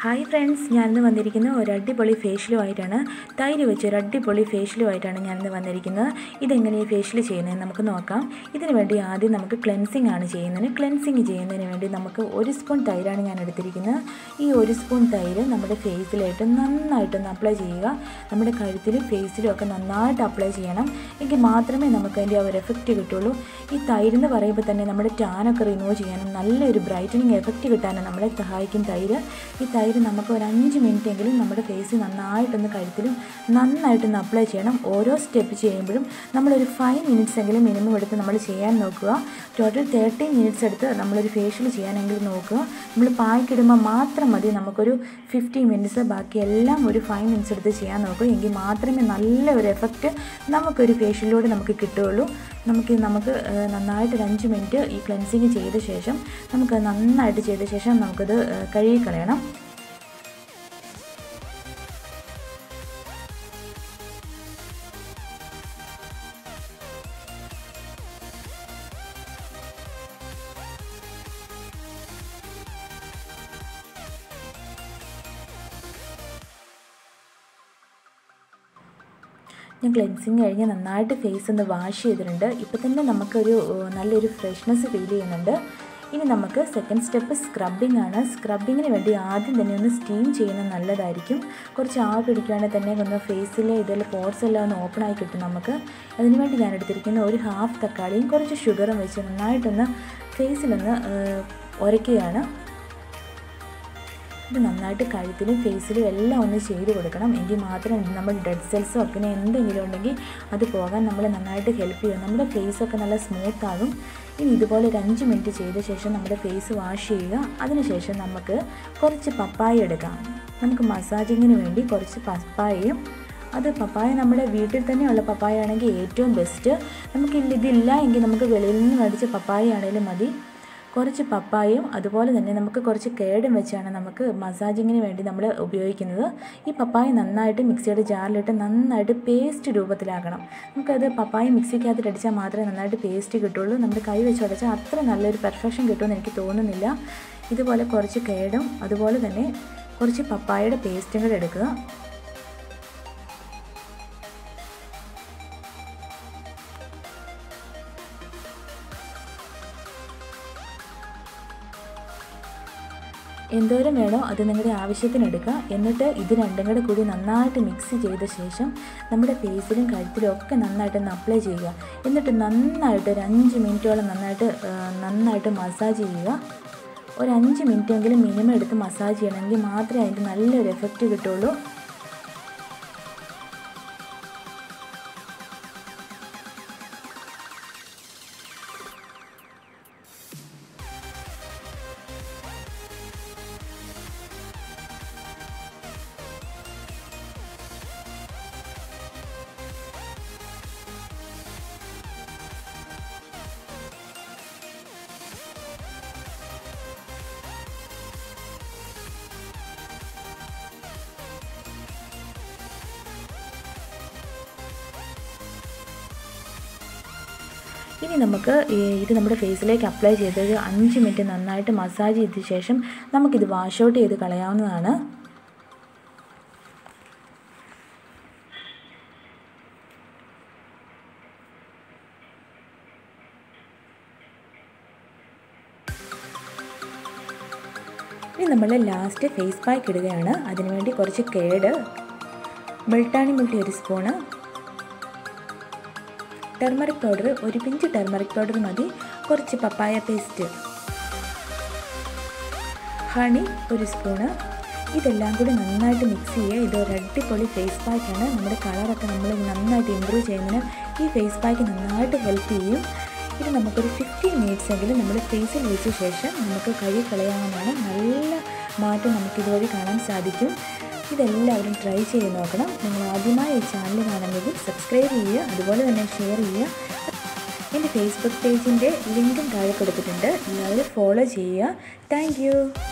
hi friends ഞാനിന്ന് വന്നിരിക്കുന്ന ഒരു അടിപൊളി ഫേഷ്യലുമായിട്ടാണ് തൈര് വെച്ച് ഒരു അടിപൊളി ഫേഷ്യലുമായിട്ടാണ് ഞാനിന്ന് വന്നിരിക്കുന്നത് ഇതെങ്ങനെയാണ് ഫേഷ്യൽ ചെയ്യുന്നതെന്ന് നമുക്ക് നോക്കാം ഇതിന് വേണ്ടി ആദ്യം നമുക്ക് ക്ലെൻസിങ് ആണ് ചെയ്യുന്നത് ക്ലെൻസിങ് ചെയ്യുന്നതിന് വേണ്ടി നമുക്ക് ഒരു സ്പൂൺ തൈരാണ് ഞാൻ എടുത്തിരിക്കുന്നത് ഈ ഒരു സ്പൂൺ തൈര് നമ്മുടെ ഫേസിലായിട്ട് നന്നായിട്ടൊന്ന് അപ്ലൈ ചെയ്യുക നമ്മുടെ കഴുത്തിലും ഫേസിലും ഒക്കെ നന്നായിട്ട് അപ്ലൈ ചെയ്യണം എങ്കിൽ മാത്രമേ നമുക്ക് അതിൻ്റെ ആ ഒരു എഫക്റ്റ് കിട്ടുള്ളൂ ഈ തൈരെന്ന് പറയുമ്പോൾ തന്നെ നമ്മുടെ ടാനൊക്കെ റിമൂവ് ചെയ്യാനും നല്ലൊരു ബ്രൈറ്റനിങ് എഫക്റ്റ് കിട്ടാനും നമ്മളെ സഹായിക്കും തൈര് ഈ തൈര് നമുക്ക് ഒരു അഞ്ച് മിനിറ്റ് എങ്കിലും നമ്മുടെ ഫേസിൽ നന്നായിട്ടൊന്ന് കഴുത്തിലും നന്നായിട്ടൊന്ന് അപ്ലൈ ചെയ്യണം ഓരോ സ്റ്റെപ്പ് ചെയ്യുമ്പോഴും നമ്മളൊരു ഫൈവ് മിനിറ്റ്സ് എങ്കിലും മിനിമം എടുത്ത് നമ്മൾ ചെയ്യാൻ നോക്കുക ടോട്ടൽ തേർട്ടി മിനിറ്റ്സ് എടുത്ത് നമ്മളൊരു ഫേഷ്യൽ ചെയ്യാനെങ്കിലും നോക്കുക നമ്മൾ പായ്ക്കിടുമ്പോൾ മാത്രം മതി നമുക്കൊരു ഫിഫ്റ്റി മിനിറ്റ്സ് ബാക്കി എല്ലാം ഒരു ഫൈവ് മിനിറ്റ്സ് എടുത്ത് ചെയ്യാൻ നോക്കുക എങ്കിൽ മാത്രമേ നല്ല ഒരു എഫക്റ്റ് നമുക്കൊരു ഫേഷ്യലിലൂടെ നമുക്ക് കിട്ടുകയുള്ളൂ നമുക്ക് നമുക്ക് നന്നായിട്ട് ഒരു അഞ്ച് മിനിറ്റ് ഈ ക്ലെൻസിങ് ചെയ്ത ശേഷം നമുക്ക് നന്നായിട്ട് ചെയ്ത ശേഷം നമുക്കത് കഴുകിക്കളയണം ഞാൻ ക്ലെൻസിങ് കഴിഞ്ഞ് നന്നായിട്ട് ഫേസ് ഒന്ന് വാഷ് ചെയ്തിട്ടുണ്ട് ഇപ്പോൾ തന്നെ നമുക്കൊരു നല്ലൊരു ഫ്രഷ്നെസ് ഫീൽ ചെയ്യുന്നുണ്ട് ഇനി നമുക്ക് സെക്കൻഡ് സ്റ്റെപ്പ് സ്ക്രബിംഗ് ആണ് സ്ക്രബിങ്ങിന് വേണ്ടി ആദ്യം തന്നെ ഒന്ന് സ്റ്റീം ചെയ്യുന്നത് നല്ലതായിരിക്കും കുറച്ച് ആ പിടിക്കുകയാണെങ്കിൽ തന്നെ ഒന്ന് ഫേസിലെ ഇതിൽ പോർട്സ് എല്ലാം ഒന്ന് ഓപ്പൺ ആയി കിട്ടും നമുക്ക് അതിനുവേണ്ടി ഞാൻ എടുത്തിരിക്കുന്ന ഒരു ഹാഫ് തക്കാളിയും കുറച്ച് ഷുഗറും വെച്ച് നന്നായിട്ടൊന്ന് ഫേസിലൊന്ന് ഉരയ്ക്കുകയാണ് ഇത് നന്നായിട്ട് കഴുത്തിലും ഫേസിലും എല്ലാം ഒന്ന് ചെയ്ത് കൊടുക്കണം എങ്കിൽ മാത്രം നമ്മൾ ഡെഡ് സെൽസോ അങ്ങനെ എന്തെങ്കിലും ഉണ്ടെങ്കിൽ അത് പോകാൻ നമ്മൾ നന്നായിട്ട് ഹെൽപ്പ് ചെയ്യും നമ്മുടെ ഫേസൊക്കെ നല്ല സ്മൂത്ത് ആകും ഇനി ഇതുപോലെ ഒരു അഞ്ച് മിനിറ്റ് ചെയ്ത ശേഷം നമ്മുടെ ഫേസ് വാഷ് ചെയ്യുക അതിനുശേഷം നമുക്ക് കുറച്ച് പപ്പായ എടുക്കാം നമുക്ക് മസാജിങ്ങിന് വേണ്ടി കുറച്ച് പപ്പായയും അത് പപ്പായ നമ്മുടെ വീട്ടിൽ തന്നെയുള്ള പപ്പായ ആണെങ്കിൽ ഏറ്റവും ബെസ്റ്റ് നമുക്ക് ഇതില്ല എങ്കിൽ നമുക്ക് വെളിയിൽ നിന്ന് മേടിച്ച പപ്പായ ആണെങ്കിലും മതി കുറച്ച് പപ്പായയും അതുപോലെ തന്നെ നമുക്ക് കുറച്ച് കേടും വെച്ചാണ് നമുക്ക് മസാജിങ്ങിന് വേണ്ടി നമ്മൾ ഉപയോഗിക്കുന്നത് ഈ പപ്പായ നന്നായിട്ട് മിക്സിയുടെ ജാറിലിട്ട് നന്നായിട്ട് പേസ്റ്റ് രൂപത്തിലാക്കണം നമുക്കത് പപ്പായ മിക്സിക്കകത്ത് അടിച്ചാൽ മാത്രമേ നന്നായിട്ട് പേസ്റ്റ് കിട്ടുള്ളൂ നമ്മുടെ കൈ വെച്ച് അടച്ചാൽ അത്ര നല്ലൊരു പെർഫെക്ഷൻ കിട്ടുമെന്ന് എനിക്ക് തോന്നുന്നില്ല ഇതുപോലെ കുറച്ച് കേടും അതുപോലെ തന്നെ കുറച്ച് പപ്പായയുടെ പേസ്റ്റും കൂടെ എടുക്കുക എന്തോരം വേണോ അത് നിങ്ങളുടെ ആവശ്യത്തിന് എടുക്കുക എന്നിട്ട് ഇത് രണ്ടും കൂടെ കൂടി നന്നായിട്ട് മിക്സ് ചെയ്ത ശേഷം നമ്മുടെ ഫേസിലും കഴുത്തിലും ഒക്കെ നന്നായിട്ടൊന്ന് അപ്ലൈ ചെയ്യുക എന്നിട്ട് നന്നായിട്ട് ഒരു അഞ്ച് മിനിറ്റോളം നന്നായിട്ട് നന്നായിട്ട് മസാജ് ചെയ്യുക ഒരു അഞ്ച് മിനിറ്റെങ്കിലും മിനിമം എടുത്ത് മസാജ് ചെയ്യണമെങ്കിൽ മാത്രമേ അതിൻ്റെ നല്ലൊരു എഫക്റ്റ് കിട്ടുള്ളൂ ഇനി നമുക്ക് ഇത് നമ്മുടെ ഫേസിലേക്ക് അപ്ലൈ ചെയ്തത് അഞ്ച് മിനിറ്റ് നന്നായിട്ട് മസാജ് ചെയ്ത ശേഷം നമുക്കിത് വാഷ് ഔട്ട് ചെയ്ത് കളയാവുന്നതാണ് ഇനി നമ്മൾ ലാസ്റ്റ് ഫേസ് പാക്ക് ഇടുകയാണ് അതിനുവേണ്ടി കുറച്ച് കേട് ബൾട്ടാണി മുട്ടി ഒരു സ്പൂണ് ടെർമറിക് പൗഡർ ഒരു പിഞ്ച് ടെർമറിക് പൗഡർ മതി കുറച്ച് പപ്പായ പേസ്റ്റ് ഹണി ഒരു സ്പൂണ് ഇതെല്ലാം കൂടി നന്നായിട്ട് മിക്സ് ചെയ്യുക ഇത് ഒരു അടിപൊളി ഫേസ് പാക്കാണ് നമ്മുടെ കളറൊക്കെ നമ്മൾ നന്നായിട്ട് ഇമ്പ്രൂവ് ചെയ്യുന്നതിന് ഈ ഫേസ് പാക്ക് നന്നായിട്ട് ഹെൽപ്പ് ചെയ്യും ഇത് നമുക്കൊരു ഫിഫ്റ്റീൻ മിനിറ്റ്സ് എങ്കിലും നമ്മൾ ഫേസിൽ വെച്ച ശേഷം നമുക്ക് കഴുകി കളയാവുന്നതാണ് നല്ല മാറ്റം നമുക്കിതുവഴി കാണാൻ സാധിക്കും ഇതെല്ലാവരും ട്രൈ ചെയ്ത് നോക്കണം നിങ്ങൾ ആദ്യമായി ഈ ചാനൽ കാണുന്നെങ്കിൽ സബ്സ്ക്രൈബ് ചെയ്യുക അതുപോലെ തന്നെ ഷെയർ ചെയ്യുക എൻ്റെ ഫേസ്ബുക്ക് പേജിൻ്റെ ലിങ്കും താഴെ കൊടുത്തിട്ടുണ്ട് എല്ലാവരും ഫോളോ ചെയ്യുക താങ്ക്